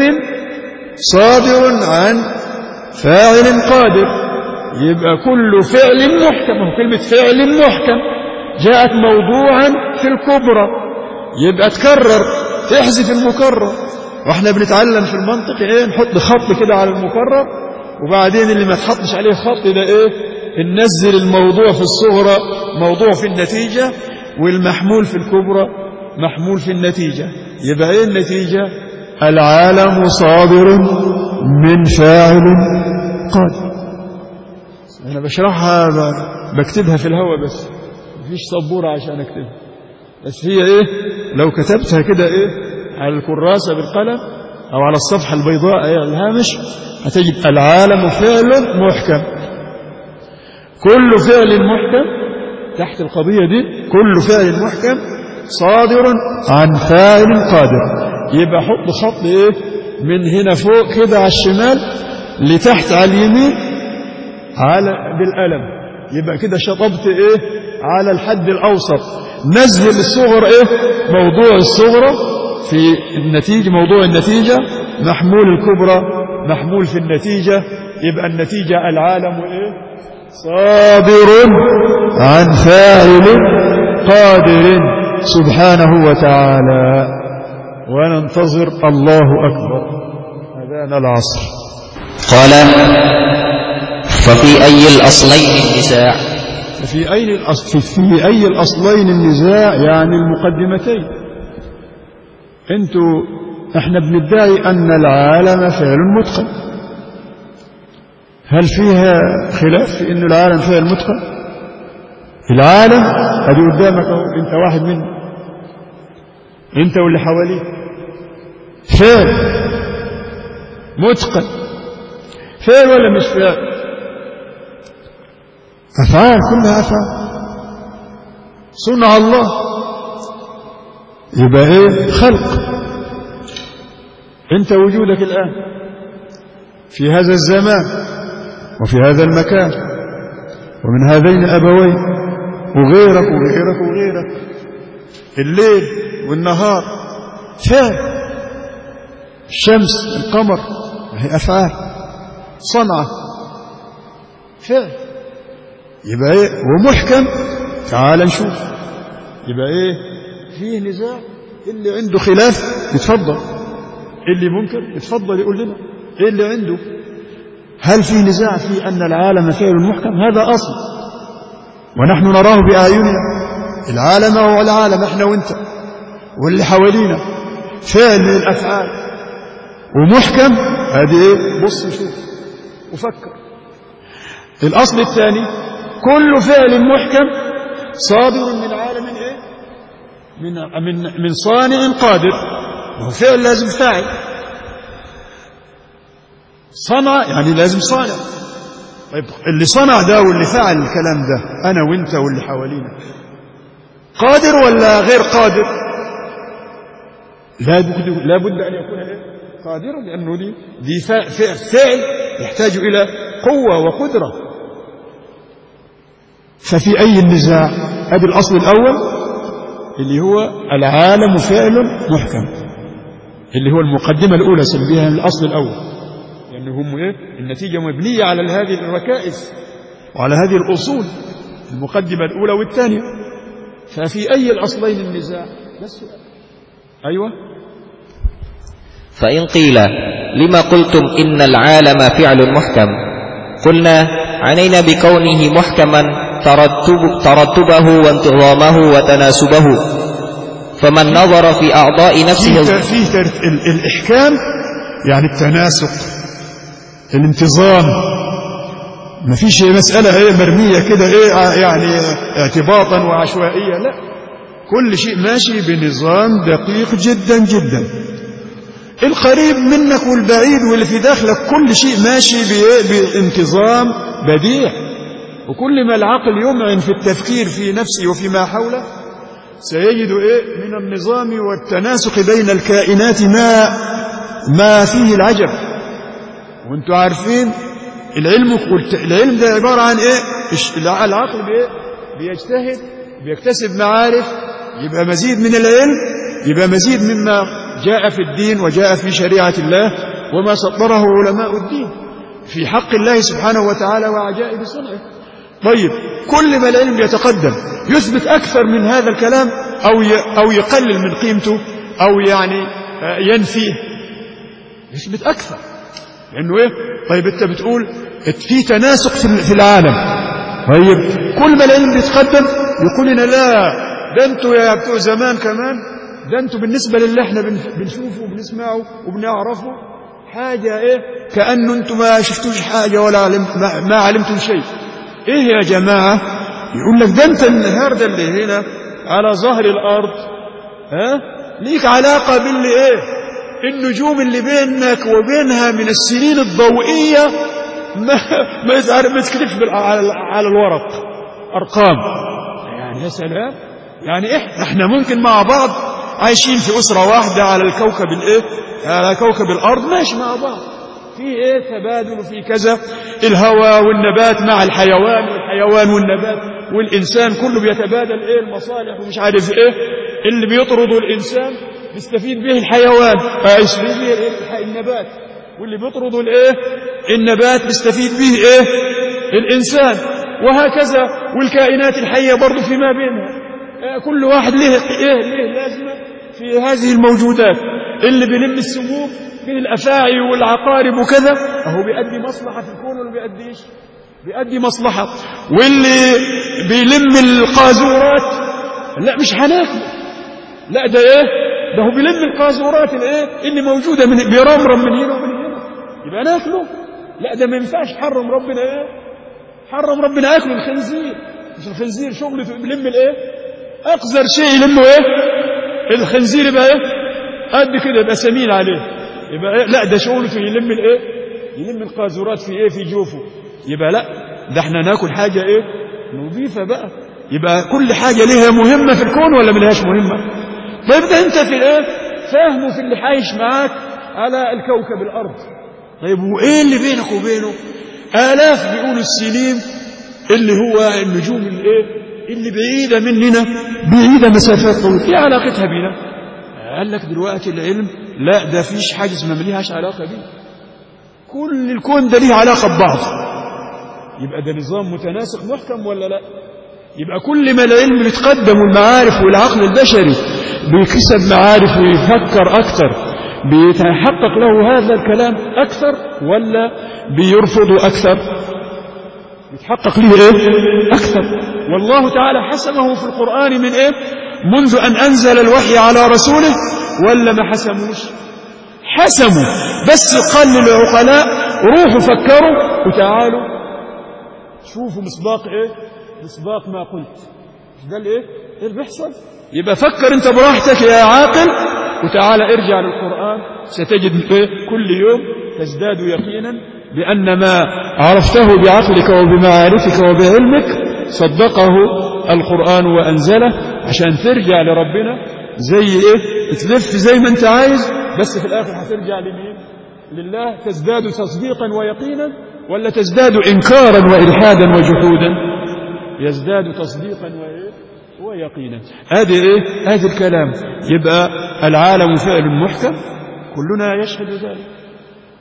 صادر عن فاعل قادر يبقى كل فعل محكم هو كلمة فعل محكم جاءت موضوعا في الكبرى يبقى تكرر تحذف المكرر واحنا بنتعلم في المنطق ايه نحط خط كده على المكرر وبعدين اللي ما تحطش عليه خط ده ايه ننزل الموضوع في الصغرى موضوع في النتيجة والمحمول في الكبرى محمول في النتيجة يبقى ايه النتيجة العالم صادر من فاعل قادر انا بشرحها بكتبها في الهواء بس مفيش سبورة عشان اكتبها بس هي ايه لو كتبتها كده ايه على الكراسة بالقلم او على الصفحة البيضاء ايه الهامش هتجد العالم فعل محكم كل فعل محكم تحت القضية دي كل فعل محكم صادر عن فاعل قادر يبقى حط خط ايه من هنا فوق كده على الشمال لتحت على اليمين على بالقلم يبقى كده شطبت ايه على الحد الاوسط نزل الصغر ايه موضوع الصغرى في النتيجة موضوع النتيجة محمول الكبرى محمول في النتيجة يبقى النتيجة العالم ايه صادر عن فاعل قادر سبحانه وتعالى وننتظر الله أكبر أذان العصر قال ففي أي الأصلين النزاع في أي الأصل في أي الأصلين النزاع يعني المقدمتين أنتوا احنا بندعي أن العالم فعل متقن هل فيها خلاف في أن العالم فعل متقن العالم ادي قدامك اهو انت واحد منه انت واللي حواليك فعل متقن فعل ولا مش فعل افعال كلها افعال صنع الله يبقى ايه خلق انت وجودك الان في هذا الزمان وفي هذا المكان ومن هذين ابوين وغيرك وغيرك وغيرك الليل والنهار فعل الشمس القمر هي أفعال صنعة فعل يبقى ايه ومحكم تعال نشوف يبقى ايه فيه نزاع اللي عنده خلاف يتفضل اللي ممكن يتفضل يقول لنا ايه اللي عنده هل في نزاع في أن العالم فعل محكم هذا أصل ونحن نراه بأعيننا العالم هو العالم احنا وانت واللي حوالينا فعل من الأفعال ومحكم هذه ايه بص شوف وفكر الأصل الثاني كل فعل محكم صادر من عالم ايه من من من صانع قادر وهو فعل لازم فاعل صنع يعني لازم صانع طيب اللي صنع ده واللي فعل الكلام ده أنا وانت واللي حوالينا قادر ولا غير قادر لا بد, لا بد أن يكون إيه؟ قادرا لأنه دي, دي فعل يحتاج إلى قوة وقدرة ففي أي النزاع هذا الأصل الأول اللي هو العالم فعل محكم اللي هو المقدمة الأولى سميها الأصل الأول لأن لأن هم إيه النتيجة مبنية على هذه الركائز وعلى هذه الأصول المقدمة الأولى والثانية ففي أي الأصلين النزاع بس أيوة فإن قيل لما قلتم إن العالم فعل محكم قلنا عنينا بكونه محكما ترتب ترتبه وانتظامه وتناسبه فمن نظر في أعضاء نفسه في في الإحكام يعني التناسق الانتظام ما فيش مسألة ايه مرمية كده ايه يعني اعتباطا وعشوائية لا كل شيء ماشي بنظام دقيق جدا جدا القريب منك والبعيد واللي في داخلك كل شيء ماشي بانتظام بديع وكل ما العقل يمعن في التفكير في نفسه وفيما حوله سيجد ايه من النظام والتناسق بين الكائنات ما ما فيه العجب وانتم عارفين العلم العلم ده عبارة عن ايه العقل بإيه؟ بيجتهد بيكتسب معارف يبقى مزيد من العلم يبقى مزيد مما جاء في الدين وجاء في شريعة الله وما سطره علماء الدين في حق الله سبحانه وتعالى وعجائب صنعه طيب كل ما العلم يتقدم يثبت أكثر من هذا الكلام أو أو يقلل من قيمته أو يعني ينفيه يثبت أكثر لأنه إيه طيب أنت بتقول في تناسق في العالم طيب كل ما العلم بيتقدم يقول لنا لا ده انتوا يا بتوع زمان كمان ده انتوا بالنسبة للي احنا بنشوفه وبنسمعه وبنعرفه حاجة ايه كأنه انتوا ما شفتوش حاجة ولا علم ما, ما علمتم شيء ايه يا جماعة يقول لك ده انت النهاردة اللي هنا على ظهر الارض ها ليك علاقة باللي ايه النجوم اللي بينك وبينها من السنين الضوئية ما ما يتعرف ما تكتبش على على الورق ارقام يعني يا سلام يعني احنا احنا ممكن مع بعض عايشين في اسره واحده على الكوكب الايه على كوكب الارض ماشي مع بعض في ايه تبادل وفي كذا الهواء والنبات مع الحيوان والحيوان والنبات والانسان كله بيتبادل ايه المصالح ومش عارف ايه اللي بيطرده الانسان بيستفيد به الحيوان يستفيد به النبات واللي بيطردوا الايه النبات بيستفيد به ايه الانسان وهكذا والكائنات الحيه برضه فيما بينها كل واحد له ايه له لازمه في هذه الموجودات اللي بيلم السموم من الافاعي والعقارب وكذا اهو بيؤدي مصلحه في الكون ولا بيؤدي ايش بيؤدي مصلحه واللي بيلم القاذورات لا مش هناكل لا ده ايه ده هو بيلم القاذورات الايه اللي موجوده من بيرمرم من هنا ومن هنا يبقى ناكله لا ده ما ينفعش حرم ربنا ايه حرم ربنا اكل الخنزير مش الخنزير شغلته بيلم الايه اقذر شيء يلمه ايه الخنزير يبقى ايه قد كده يبقى سمين عليه يبقى إيه؟ لا ده شغلته يلم الايه يلم القاذورات في ايه في جوفه يبقى لا ده احنا ناكل حاجه ايه نظيفه بقى يبقى كل حاجه ليها مهمه في الكون ولا ملهاش مهمه طيب ده انت في الايه فاهمه في اللي عايش معاك على الكوكب الارض طيب وايه اللي بينك وبينه آلاف بيقولوا السنين اللي هو النجوم اللي ايه اللي بعيدة مننا بعيدة مسافات طويلة ايه علاقتها بينا قال لك دلوقتي العلم لا ده فيش حاجة اسمها مليهاش علاقة بيه كل الكون ده ليه علاقة ببعض يبقى ده نظام متناسق محكم ولا لا يبقى كل ما العلم بيتقدم والمعارف والعقل البشري بيكسب معارف ويفكر أكثر بيتحقق له هذا الكلام أكثر ولا بيرفض أكثر يتحقق له إيه أكثر والله تعالى حسمه في القرآن من إيه منذ أن أنزل الوحي على رسوله ولا ما حسموش حسموا بس قال للعقلاء روحوا فكروا وتعالوا شوفوا مصداق إيه مصداق ما قلت مش ده الإيه إيه اللي بيحصل يبقى فكر أنت براحتك يا عاقل وتعالى ارجع للقرآن ستجد كل يوم تزداد يقينا بأن ما عرفته بعقلك وبمعارفك وبعلمك صدقه القرآن وأنزله عشان ترجع لربنا زي إيه تلف زي ما أنت عايز بس في الآخر هترجع لمين لله تزداد تصديقا ويقينا ولا تزداد إنكارا وإلحادا وجحودا يزداد تصديقا وإيه ويقينا هذه ايه هذا الكلام يبقى العالم فعل محكم كلنا يشهد ذلك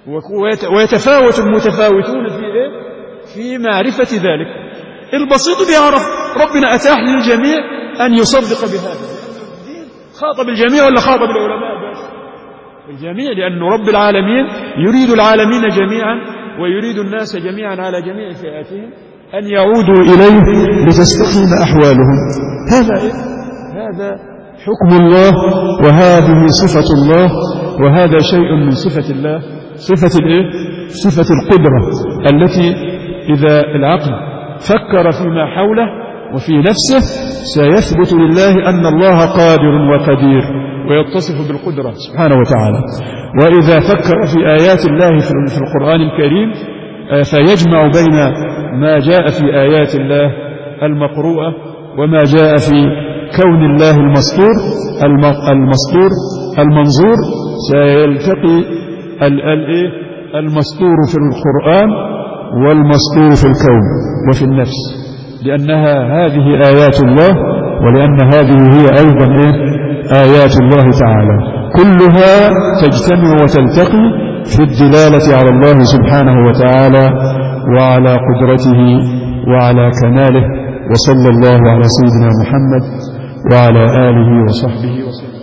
ويتفاوت المتفاوتون في إيه؟ في معرفة ذلك البسيط بيعرف ربنا أتاح للجميع أن يصدق بهذا خاطب الجميع ولا خاطب العلماء بس الجميع لأن رب العالمين يريد العالمين جميعا ويريد الناس جميعا على جميع فئاتهم أن يعودوا إليه لتستقيم أحوالهم هذا إيه؟ هذا حكم الله وهذه صفة الله وهذا شيء من صفة الله صفة الإيه؟ صفة القدرة التي إذا العقل فكر فيما حوله وفي نفسه سيثبت لله أن الله قادر وقدير ويتصف بالقدرة سبحانه وتعالى وإذا فكر في آيات الله في القرآن الكريم فيجمع بين ما جاء في آيات الله المقروءة وما جاء في كون الله المسطور المسطور المنظور سيلتقي المسطور في القرآن والمسطور في الكون وفي النفس لأنها هذه آيات الله ولأن هذه هي أيضا إيه؟ آيات الله تعالى كلها تجتمع وتلتقي في الدلالة على الله سبحانه وتعالى وعلى قدرته وعلى كماله وصلى الله على سيدنا محمد وعلى آله وصحبه وسلم